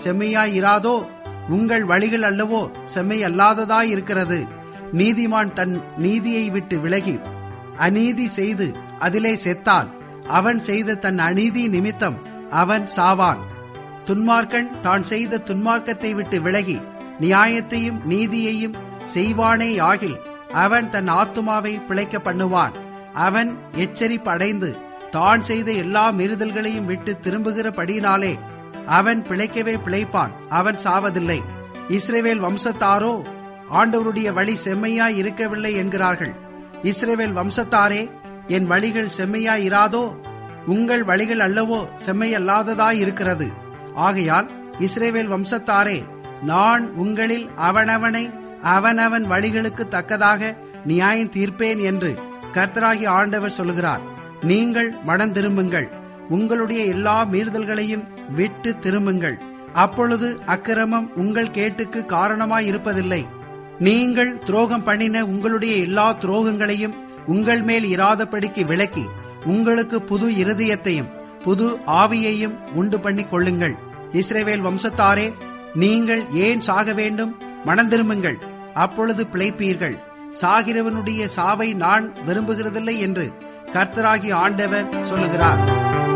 செம்மையாய் இராதோ உங்கள் வழிகள் அல்லவோ செம்மையல்லாததாய் இருக்கிறது நீதிமான் தன் நீதியை விட்டு விலகி அநீதி செய்து அதிலே செத்தால் அவன் செய்த தன் அநீதி நிமித்தம் அவன் சாவான் துன்மார்க்கன் தான் செய்த துன்மார்க்கத்தை விட்டு விலகி நியாயத்தையும் நீதியையும் செய்வானே ஆகில் அவன் தன் ஆத்துமாவை பிழைக்க பண்ணுவான் அவன் எச்சரிப்பு அடைந்து தான் செய்த எல்லா மீறுதல்களையும் விட்டு திரும்புகிறபடியினாலே அவன் பிழைக்கவே பிழைப்பான் அவன் சாவதில்லை இஸ்ரேவேல் வம்சத்தாரோ ஆண்டவருடைய வழி செம்மையாய் இருக்கவில்லை என்கிறார்கள் இஸ்ரேவேல் வம்சத்தாரே என் வழிகள் செம்மையாய் இராதோ உங்கள் வழிகள் அல்லவோ செம்மையல்லாததாய் இருக்கிறது ஆகையால் இஸ்ரேவேல் வம்சத்தாரே நான் உங்களில் அவனவனை அவனவன் வழிகளுக்கு தக்கதாக நியாயம் தீர்ப்பேன் என்று கர்த்தராகி ஆண்டவர் சொல்கிறார் நீங்கள் மனம் திரும்புங்கள் உங்களுடைய எல்லா மீறுதல்களையும் விட்டு திரும்புங்கள் அப்பொழுது அக்கிரமம் உங்கள் கேட்டுக்கு காரணமாய் இருப்பதில்லை நீங்கள் துரோகம் பண்ணின உங்களுடைய எல்லா துரோகங்களையும் உங்கள் மேல் இராதபடிக்கு விலக்கி உங்களுக்கு புது இருதயத்தையும் புது ஆவியையும் உண்டு பண்ணி கொள்ளுங்கள் இஸ்ரேவேல் வம்சத்தாரே நீங்கள் ஏன் சாக வேண்டும் மனம் திரும்புங்கள் அப்பொழுது பிழைப்பீர்கள் சாகிறவனுடைய சாவை நான் விரும்புகிறதில்லை என்று கர்த்தராகி ஆண்டவர் சொல்லுகிறார்